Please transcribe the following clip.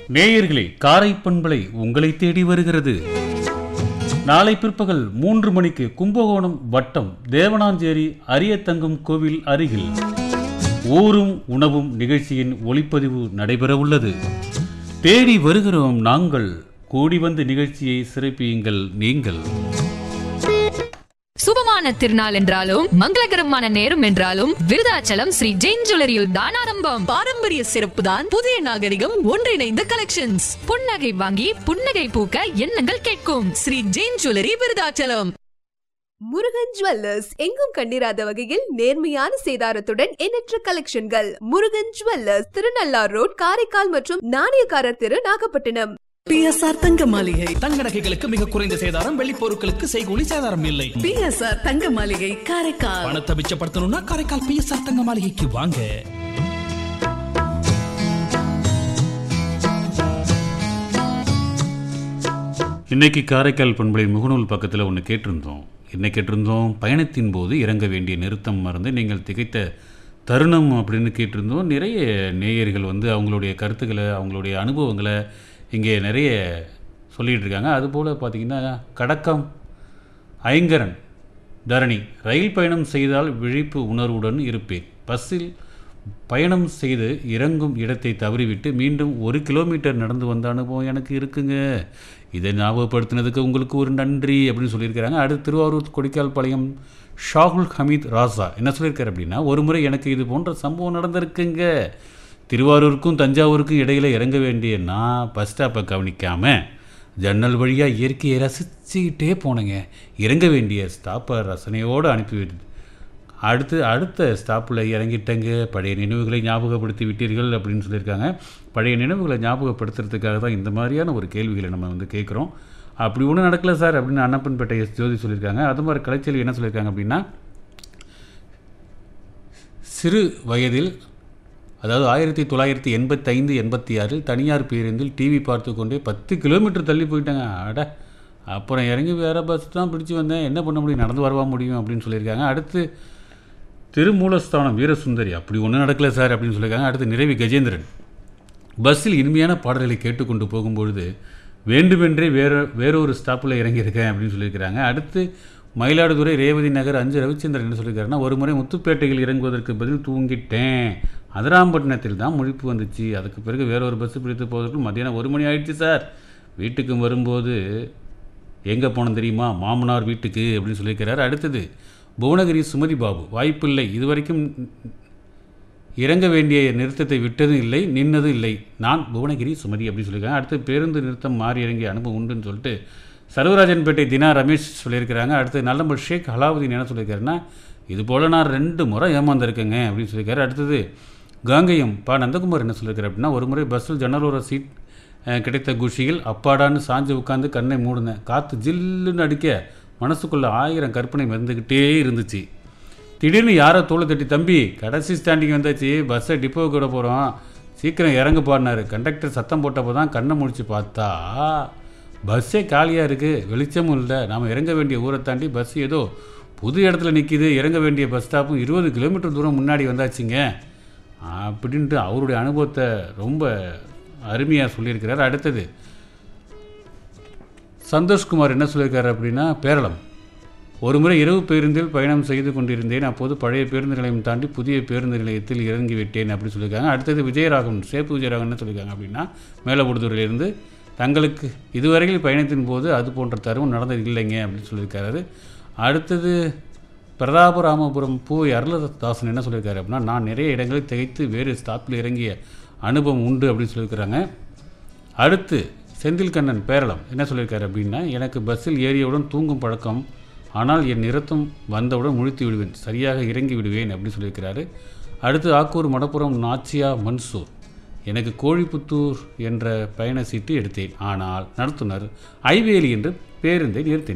நேயர்களே காரை பண்பலை உங்களை தேடி வருகிறது நாளை பிற்பகல் மூன்று மணிக்கு கும்பகோணம் வட்டம் தேவனாஞ்சேரி அரியத்தங்கம் கோவில் அருகில் ஊரும் உணவும் நிகழ்ச்சியின் ஒளிப்பதிவு நடைபெறவுள்ளது தேடி வருகிறோம் நாங்கள் கூடி வந்து நிகழ்ச்சியை சிறப்பியுங்கள் நீங்கள் சுபமான திருநாள் என்றாலும் மங்களகரமான நேரம் என்றாலும் விருதாச்சலம் ஸ்ரீ ஜெயின் ஜுவல்லரியில் தான் ஆரம்பம் பாரம்பரிய சிறப்பு தான் புதிய நாகரிகம் ஒன்றிணைந்த கலெக்ஷன்ஸ் புன்னகை வாங்கி புன்னகை பூக்க எண்ணங்கள் கேட்கும் ஸ்ரீ ஜெயின் ஜுவல்லரி விருதாச்சலம் முருகன் ஜுவல்லர்ஸ் எங்கும் கண்டிராத வகையில் நேர்மையான சேதாரத்துடன் எண்ணற்ற கலெக்ஷன்கள் முருகன் ஜுவல்லர்ஸ் திருநள்ளார் ரோட் காரைக்கால் மற்றும் நாணயக்காரர் தெரு நாகப்பட்டினம் பிஎஸ்ஆர் தங்க மாளிகை தங்க நகைகளுக்கு மிக குறைந்த சேதாரம் வெள்ளி பொருட்களுக்கு செய்கூலி சேதாரம் இல்லை பிஎஸ்ஆர் தங்க மாளிகை காரைக்கால் பணத்தை மிச்சப்படுத்தணும்னா காரைக்கால் பிஎஸ்ஆர் தங்க மாளிகைக்கு வாங்க இன்னைக்கு காரைக்கால் பண்பலை முகநூல் பக்கத்தில் ஒன்று கேட்டிருந்தோம் என்ன கேட்டிருந்தோம் பயணத்தின் போது இறங்க வேண்டிய நிறுத்தம் மறந்து நீங்கள் திகைத்த தருணம் அப்படின்னு கேட்டிருந்தோம் நிறைய நேயர்கள் வந்து அவங்களுடைய கருத்துக்களை அவங்களுடைய அனுபவங்களை இங்கே நிறைய சொல்லிகிட்டு இருக்காங்க அதுபோல் பார்த்திங்கன்னா கடக்கம் ஐங்கரன் தரணி ரயில் பயணம் செய்தால் விழிப்பு உணர்வுடன் இருப்பேன் பஸ்ஸில் பயணம் செய்து இறங்கும் இடத்தை தவறிவிட்டு மீண்டும் ஒரு கிலோமீட்டர் நடந்து வந்த அனுபவம் எனக்கு இருக்குங்க இதை ஞாபகப்படுத்தினதுக்கு உங்களுக்கு ஒரு நன்றி அப்படின்னு சொல்லியிருக்கிறாங்க அடுத்து திருவாரூர் கொடிக்கால்பாளையம் ஷாகுல் ஹமீத் ராசா என்ன சொல்லியிருக்காரு அப்படின்னா ஒரு முறை எனக்கு இது போன்ற சம்பவம் நடந்திருக்குங்க திருவாரூருக்கும் தஞ்சாவூருக்கும் இடையில் இறங்க வேண்டிய நான் பஸ் ஸ்டாப்பை கவனிக்காமல் ஜன்னல் வழியாக இயற்கையை ரசிச்சுக்கிட்டே போனேங்க இறங்க வேண்டிய ஸ்டாப்பை ரசனையோடு அனுப்பி அடுத்து அடுத்த ஸ்டாப்பில் இறங்கிட்டங்க பழைய நினைவுகளை ஞாபகப்படுத்தி விட்டீர்கள் அப்படின்னு சொல்லியிருக்காங்க பழைய நினைவுகளை ஞாபகப்படுத்துறதுக்காக தான் இந்த மாதிரியான ஒரு கேள்விகளை நம்ம வந்து கேட்குறோம் அப்படி ஒன்றும் நடக்கல சார் அப்படின்னு அன்னப்பன்பேட்டை எஸ் ஜோதி சொல்லியிருக்காங்க அது மாதிரி கலைச்செல்வி என்ன சொல்லியிருக்காங்க அப்படின்னா சிறு வயதில் அதாவது ஆயிரத்தி தொள்ளாயிரத்தி எண்பத்தைந்து எண்பத்தி ஆறில் தனியார் பேருந்தில் டிவி பார்த்து கொண்டே பத்து கிலோமீட்டர் தள்ளி போயிட்டாங்க அட அப்புறம் இறங்கி வேறு பஸ் தான் பிடிச்சி வந்தேன் என்ன பண்ண முடியும் நடந்து வரவா முடியும் அப்படின்னு சொல்லியிருக்காங்க அடுத்து திருமூலஸ்தானம் வீரசுந்தரி அப்படி ஒன்றும் நடக்கல சார் அப்படின்னு சொல்லியிருக்காங்க அடுத்து நிறைவி கஜேந்திரன் பஸ்ஸில் இனிமையான பாடல்களை கேட்டுக்கொண்டு போகும்பொழுது வேண்டுமென்றே வேற வேறொரு ஸ்டாப்பில் இறங்கியிருக்கேன் அப்படின்னு சொல்லியிருக்கிறாங்க அடுத்து மயிலாடுதுறை ரேவதி நகர் அஞ்சு ரவிச்சந்திரன் என்ன சொல்லியிருக்காருன்னா ஒரு முறை முத்துப்பேட்டையில் இறங்குவதற்கு பதில் தூங்கிட்டேன் அதிராம்பட்டினத்தில் தான் முழிப்பு வந்துச்சு அதுக்கு பிறகு வேற ஒரு பஸ் பிடித்து போவதற்கு மத்தியானம் ஒரு மணி ஆயிடுச்சு சார் வீட்டுக்கு வரும்போது எங்கே போனோம் தெரியுமா மாமனார் வீட்டுக்கு அப்படின்னு சொல்லியிருக்கிறார் அடுத்தது புவனகிரி சுமதி பாபு வாய்ப்பில்லை இதுவரைக்கும் இறங்க வேண்டிய நிறுத்தத்தை விட்டதும் இல்லை நின்னதும் இல்லை நான் புவனகிரி சுமதி அப்படின்னு சொல்லியிருக்காங்க அடுத்து பேருந்து நிறுத்தம் மாறி இறங்கிய அனுபவம் உண்டுன்னு சொல்லிட்டு சர்வராஜன்பேட்டை தினா ரமேஷ் சொல்லியிருக்கிறாங்க அடுத்து நல்லம்பல் ஷேக் அலாவுதீன் என்ன சொல்லியிருக்காருன்னா இது போல் நான் ரெண்டு முறை ஏமாந்துருக்கேங்க அப்படின்னு சொல்லியிருக்காரு அடுத்தது காங்கயம் பா நந்தகுமார் என்ன சொல்லியிருக்காரு அப்படின்னா ஒரு முறை பஸ்ஸில் ஜன்னலோர சீட் அஹ், கிடைத்த குஷியில் அப்பாடான்னு சாஞ்சு உட்காந்து கண்ணை மூடினேன் காற்று ஜில்லுன்னு அடிக்க மனசுக்குள்ளே ஆயிரம் கற்பனை வந்துக்கிட்டே இருந்துச்சு திடீர்னு யாரோ தோலை தட்டி தம்பி கடைசி ஸ்டாண்டிங் வந்தாச்சு பஸ்ஸை டிப்போவுக்கு விட போகிறோம் சீக்கிரம் இறங்க பாடினாரு கண்டக்டர் சத்தம் போட்டப்போ தான் கண்ணை முடிச்சு பார்த்தா பஸ்ஸே காலியாக இருக்குது வெளிச்சமும் இல்லை நாம் இறங்க வேண்டிய ஊரை தாண்டி பஸ் ஏதோ புது இடத்துல நிற்கிது இறங்க வேண்டிய பஸ் ஸ்டாப்பும் இருபது கிலோமீட்டர் தூரம் முன்னாடி வந்தாச்சுங்க அப்படின்ட்டு அவருடைய அனுபவத்தை ரொம்ப அருமையாக சொல்லியிருக்கிறார் அடுத்தது சந்தோஷ்குமார் என்ன சொல்லியிருக்காரு அப்படின்னா பேரளம் ஒரு முறை இரவு பேருந்தில் பயணம் செய்து கொண்டிருந்தேன் அப்போது பழைய பேருந்து நிலையம் தாண்டி புதிய பேருந்து நிலையத்தில் இறங்கி விட்டேன் அப்படி சொல்லியிருக்காங்க அடுத்தது விஜயராகவன் சேப்பு விஜயராகவன் என்ன சொல்லியிருக்காங்க அப்படின்னா மேலப்படுத்தூரிலிருந்து தங்களுக்கு இதுவரையில் பயணத்தின் போது அது போன்ற தருணம் நடந்தது இல்லைங்க அப்படின்னு சொல்லியிருக்காரு அடுத்தது பிரதாபராமபுரம் பூ அருளதாசன் என்ன சொல்லியிருக்காரு அப்படின்னா நான் நிறைய இடங்களில் திகைத்து வேறு ஸ்டாப்பில் இறங்கிய அனுபவம் உண்டு அப்படின்னு சொல்லியிருக்கிறாங்க அடுத்து செந்தில் கண்ணன் பேரளம் என்ன சொல்லியிருக்காரு அப்படின்னா எனக்கு பஸ்ஸில் ஏறியவுடன் தூங்கும் பழக்கம் ஆனால் என் நிறுத்தம் வந்தவுடன் முழித்து விடுவேன் சரியாக இறங்கி விடுவேன் அப்படின்னு சொல்லியிருக்கிறாரு அடுத்து ஆக்கூர் மடப்புறம் நாச்சியா மன்சூர் எனக்கு கோழிப்புத்தூர் என்ற பயண சீட்டு எடுத்தேன் ஆனால் நடத்துனர் ஐவேலி என்று பேருந்தை நிறுத்தினார்